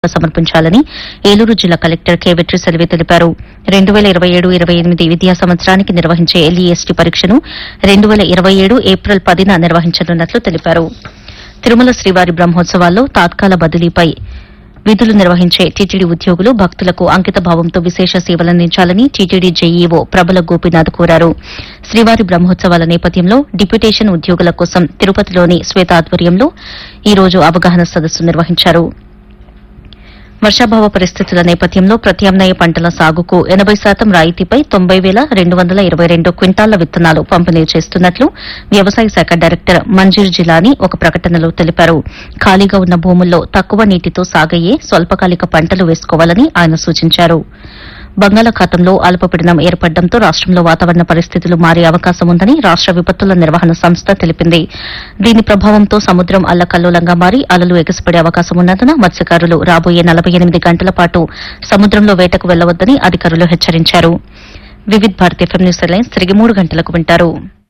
సమర్పించాలని ఏలూరు జిల్లా collector K Vetri Selvi తెలిపారు రెండు వేల ఇరవై ఏడు ఇరవై ఎనిమిది విద్యా సంవత్సరానికి నిర్వహించే ఎల్ఈఎస్టీ పరీక్షను రెండు వేల ఇరవై ఏడు ఏప్రిల్ పదిన నిర్వహించనున్నట్లు తెలిపారు తిరుమల శ్రీవారి బ్రహ్మోత్సవాల్లో తాత్కాల బదిలీపై విధులు నిర్వహించే టీటీడీ ఉద్యోగులు భక్తులకు అంకిత భావంతో విశేష సేవలందించాలని టీటీడీ జేఈఓ ప్రబల గోపీనాథ్ కోరారు శ్రీవారి బ్రహ్మోత్సవాల నేపథ్యంలో డిప్యుటేషన్ ఉద్యోగుల కోసం తిరుపతిలోని శ్వేత ఆధ్వర్యంలో ఈ రోజు అవగాహన సదస్సు నిర్వహించారు వర్షాభావ పరిస్థితుల నేపథ్యంలో ప్రత్యామ్నాయ పంటల సాగుకు ఎనబై శాతం రాయితీపై తొంభై వేల రెండు వందల ఇరవై రెండు క్వింటాళ్ల విత్తనాలు పంపిణీ చేస్తున్నట్లు వ్యవసాయ శాఖ డైరెక్టర్ మంజీర్ జిలానీ ఒక ప్రకటనలో తెలిపారు ఖాళీగా ఉన్న భూముల్లో తక్కువ నీటితో సాగయ్యే స్వల్పకాలిక పంటలు వేసుకోవాలని ఆయన సూచించారు బంగాళాఖాతంలో అల్పపీడనం ఏర్పడడంతో రాష్టంలో వాతావరణ పరిస్థితులు మారే అవకాశం ఉందని రాష్ట విపత్తుల నిర్వహణ సంస్థ తెలిపింది దీని ప్రభావంతో సముద్రం అల్లకల్లోలంగా మారి అలలు ఎగసిపడే అవకాశం ఉన్నందున మత్స్యకారులు రాబోయే నలభై ఎనిమిది గంటల పాటు సముద్రంలో వేటకు వెళ్లవద్దని అధికారులు హెచ్చరించారు Vividh Bharat FM news lines తిరిగి మూడు గంటలకు వింటారు